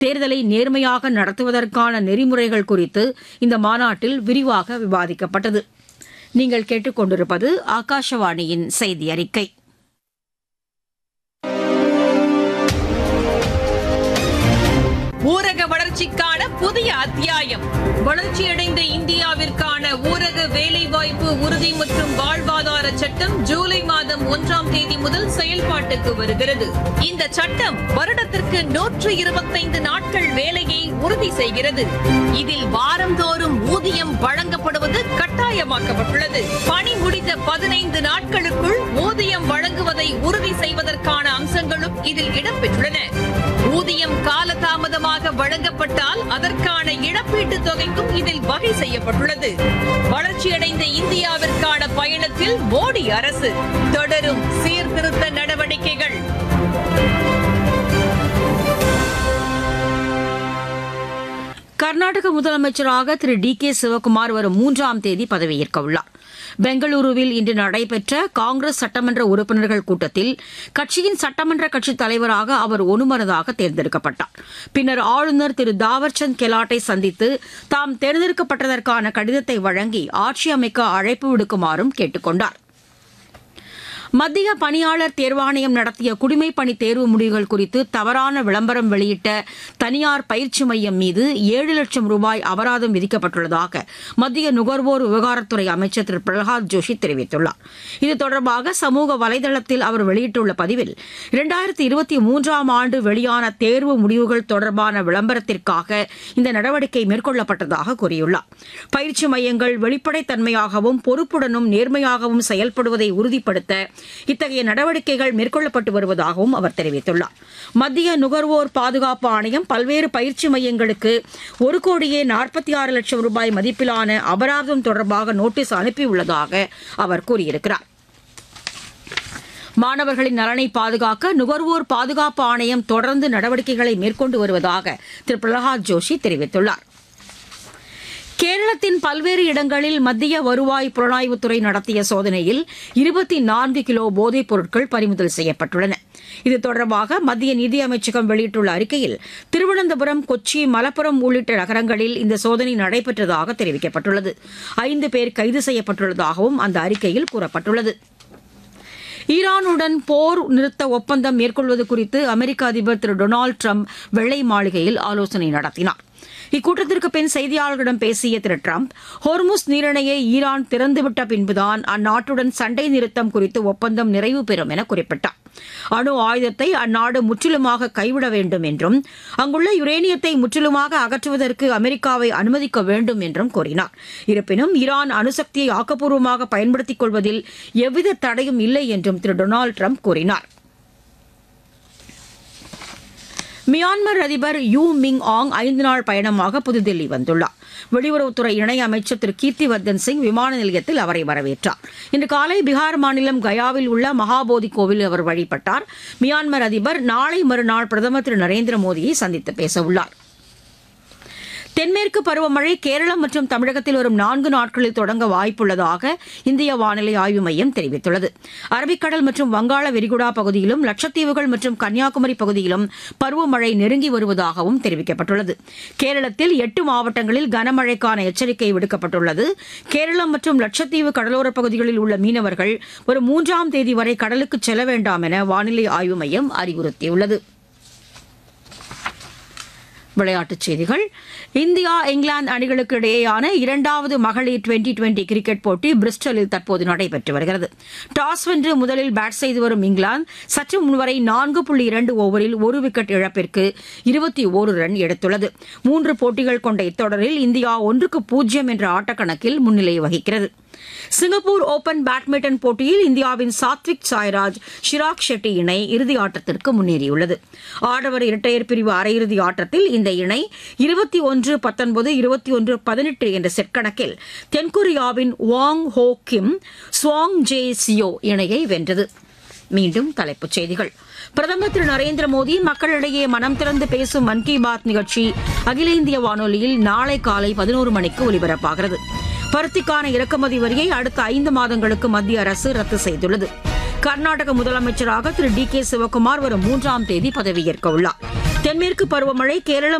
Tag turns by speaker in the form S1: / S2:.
S1: தேர்தலை நேர்மையாக நடத்துவதற்கான நெறிமுறைகள் குறித்து இந்த மாநாட்டில் விரிவாக விவாதிக்கப்பட்டது நீங்கள் கேட்டுக்கொண்டிருப்பது ஆகாஷவாணியின் செய்தி அறிக்கை
S2: ஊரக வளர்ச்சிக்கான புதிய அத்தியாயம் வளர்ச்சியடைந்த இந்தியாவிற்கான ஊரக வேலைவாய்ப்பு உறுதி மற்றும் வாழ்வாதார சட்டம் ஜூலை மாதம் ஒன்றாம் தேதி முதல் செயல்பாட்டுக்கு வருகிறது இந்த சட்டம் வருடத்திற்கு நூற்று இருபத்தைந்து நாட்கள் வேலையை உறுதி செய்கிறது இதில் வாரந்தோறும் ஊதியம் வழங்கப்படுவது கட்டாயமாக்கப்பட்டுள்ளது பணி முடிந்த பதினைந்து நாட்களுக்குள் ஊதியம் வழங்குவதை உறுதி செய்வதற்கான அம்சங்களும் இதில் இடம்பெற்றுள்ளன ஊதியம் காலதாமதமாக வழங்கப்பட்டால் அதற்கான இழப்பீட்டுத் தொகைக்கும் இதில் வகை செய்யப்பட்டுள்ளது வளர்ச்சியடைந்த இந்தியாவிற்கான பயணத்தில் மோடி அரசு தொடரும் சீர்திருத்த நடவடிக்கைகள்
S1: கர்நாடக முதலமைச்சராக திரு டி கே சிவக்குமார் வரும் மூன்றாம் தேதி பதவியேற்க உள்ளார் பெங்களூருவில் இன்று நடைபெற்ற காங்கிரஸ் சட்டமன்ற உறுப்பினர்கள் கூட்டத்தில் கட்சியின் சட்டமன்ற கட்சித் தலைவராக அவர் ஒருமனதாக தேர்ந்தெடுக்கப்பட்டார் பின்னர் ஆளுநர் திரு தாவர்சந்த் கெலாட்டை சந்தித்து தாம் தேர்ந்தெடுக்கப்பட்டதற்கான கடிதத்தை வழங்கி ஆட்சி அமைக்க அழைப்பு விடுக்குமாறும் கேட்டுக் கொண்டார் மத்திய பணியாளர் தேர்வாணையம் நடத்திய குடிமைப் பணி தேர்வு முடிவுகள் குறித்து தவறான விளம்பரம் வெளியிட்ட தனியார் பயிற்சி மையம் மீது ஏழு லட்சம் ரூபாய் அபராதம் விதிக்கப்பட்டுள்ளதாக மத்திய நுகர்வோர் விவகாரத்துறை அமைச்சர் திரு பிரகலாத் ஜோஷி தெரிவித்துள்ளார் இது தொடர்பாக சமூக வலைதளத்தில் அவர் வெளியிட்டுள்ள பதிவில் இரண்டாயிரத்தி இருபத்தி மூன்றாம் ஆண்டு வெளியான தேர்வு முடிவுகள் தொடர்பான விளம்பரத்திற்காக இந்த நடவடிக்கை மேற்கொள்ளப்பட்டதாக கூறியுள்ளார் பயிற்சி மையங்கள் வெளிப்படைத்தன்மையாகவும் பொறுப்புடனும் நேர்மையாகவும் செயல்படுவதை உறுதிப்படுத்த இத்தகைய நடவடிக்கைகள் மேற்கொள்ளப்பட்டு வருவதாகவும் அவர் தெரிவித்துள்ளார் மத்திய நுகர்வோர் பாதுகாப்பு ஆணையம் பல்வேறு பயிற்சி மையங்களுக்கு ஒரு கோடியே நாற்பத்தி ஆறு லட்சம் ரூபாய் மதிப்பிலான அபராதம் தொடர்பாக நோட்டீஸ் அனுப்பியுள்ளதாக அவர் கூறியிருக்கிறார் மாணவர்களின் நலனை பாதுகாக்க நுகர்வோர் பாதுகாப்பு ஆணையம் தொடர்ந்து நடவடிக்கைகளை மேற்கொண்டு வருவதாக திரு பிரகலாத் ஜோஷி தெரிவித்துள்ளார் கேரளத்தின் பல்வேறு இடங்களில் மத்திய வருவாய் புலனாய்வுத்துறை நடத்திய சோதனையில் இருபத்தி நான்கு கிலோ போதைப் பொருட்கள் பறிமுதல் செய்யப்பட்டுள்ளன இது தொடர்பாக மத்திய நிதி அமைச்சகம் வெளியிட்டுள்ள அறிக்கையில் திருவனந்தபுரம் கொச்சி மலப்புரம் உள்ளிட்ட நகரங்களில் இந்த சோதனை நடைபெற்றதாக தெரிவிக்கப்பட்டுள்ளது ஐந்து பேர் கைது செய்யப்பட்டுள்ளதாகவும் அந்த அறிக்கையில் கூறப்பட்டுள்ளது ஈரானுடன் போர் நிறுத்த ஒப்பந்தம் மேற்கொள்வது குறித்து அமெரிக்க அதிபர் திரு டொனால்டு ட்ரம்ப் வெள்ளை மாளிகையில் ஆலோசனை நடத்தினார் இக்கூட்டத்திற்கு பின் செய்தியாளர்களிடம் பேசிய திரு ட்ரம்ப் ஹோர்முஸ் நீரிணையை ஈரான் திறந்துவிட்ட பின்புதான் அந்நாட்டுடன் சண்டை நிறுத்தம் குறித்து ஒப்பந்தம் நிறைவு பெறும் என குறிப்பிட்டார் அணு ஆயுதத்தை அந்நாடு முற்றிலுமாக கைவிட வேண்டும் என்றும் அங்குள்ள யுரேனியத்தை முற்றிலுமாக அகற்றுவதற்கு அமெரிக்காவை அனுமதிக்க வேண்டும் என்றும் கூறினார் இருப்பினும் ஈரான் அணுசக்தியை ஆக்கப்பூர்வமாக பயன்படுத்திக் கொள்வதில் எவ்வித தடையும் இல்லை என்றும் திரு டொனால்டு ட்ரம்ப் கூறினார் மியான்மர் அதிபர் யூ மிங் ஆங் ஐந்து நாள் பயணமாக புதுதில்லி வந்துள்ளார் வெளியுறவுத்துறை இணை அமைச்சர் திரு கீர்த்திவர்தன் சிங் விமான நிலையத்தில் அவரை வரவேற்றார் இன்று காலை பீகார் மாநிலம் கயாவில் உள்ள மகாபோதி கோவில் அவர் வழிபட்டார் மியான்மர் அதிபர் நாளை மறுநாள் பிரதமர் திரு நரேந்திர மோடியை சந்தித்து பேசவுள்ளார் தென்மேற்கு பருவமழை கேரளம் மற்றும் தமிழகத்தில் வரும் நான்கு நாட்களில் தொடங்க வாய்ப்புள்ளதாக இந்திய வானிலை ஆய்வு மையம் தெரிவித்துள்ளது அரபிக்கடல் மற்றும் வங்காள விரிகுடா பகுதியிலும் லட்சத்தீவுகள் மற்றும் கன்னியாகுமரி பகுதியிலும் பருவமழை நெருங்கி வருவதாகவும் தெரிவிக்கப்பட்டுள்ளது கேரளத்தில் எட்டு மாவட்டங்களில் கனமழைக்கான எச்சரிக்கை விடுக்கப்பட்டுள்ளது கேரளம் மற்றும் லட்சத்தீவு கடலோரப் பகுதிகளில் உள்ள மீனவர்கள் வரும் மூன்றாம் தேதி வரை கடலுக்கு செல்ல வேண்டாம் என வானிலை ஆய்வு மையம் அறிவுறுத்தியுள்ளது விளையாட்டுச் செய்திகள் இந்தியா இங்கிலாந்து அணிகளுக்கு இடையேயான இரண்டாவது மகளிர் டுவெண்டி டுவெண்டி கிரிக்கெட் போட்டி பிரிஸ்டலில் தற்போது நடைபெற்று வருகிறது டாஸ் வென்று முதலில் பேட் செய்து வரும் இங்கிலாந்து சற்று முன்வரை நான்கு புள்ளி இரண்டு ஓவரில் ஒரு விக்கெட் இழப்பிற்கு இருபத்தி ஓரு ரன் எடுத்துள்ளது மூன்று போட்டிகள் கொண்ட இத்தொடரில் இந்தியா ஒன்றுக்கு பூஜ்ஜியம் என்ற ஆட்டக்கணக்கில் முன்னிலை வகிக்கிறது சிங்கப்பூர் ஓபன் பேட்மிண்டன் போட்டியில் இந்தியாவின் சாத்விக் சாய்ராஜ் ஷிராக் ஷெட்டி இணை இறுதி ஆட்டத்திற்கு முன்னேறியுள்ளது ஆடவர் இரட்டையர் பிரிவு அரையிறுதி ஆட்டத்தில் இந்த இணை இருபத்தி ஒன்று பத்தொன்பது இருபத்தி ஒன்று பதினெட்டு என்ற செட் கணக்கில் தென்கொரியாவின் வாங் ஹோ கிம் ஸ்வாங் ஜே சியோ இணையை வென்றது மீண்டும் தலைப்புச் செய்திகள் பிரதமர் திரு நரேந்திர மோடி மக்களிடையே மனம் திறந்து பேசும் மன் கி பாத் நிகழ்ச்சி அகில இந்திய வானொலியில் நாளை காலை பதினோரு மணிக்கு ஒலிபரப்பாகிறது பருத்திக்கான இறக்குமதி வரியை அடுத்த ஐந்து மாதங்களுக்கு மத்திய அரசு ரத்து செய்துள்ளது கர்நாடக முதலமைச்சராக திரு டி கே சிவக்குமார் வரும் மூன்றாம் தேதி பதவியேற்க உள்ளார் தென்மேற்கு பருவமழை கேரளம்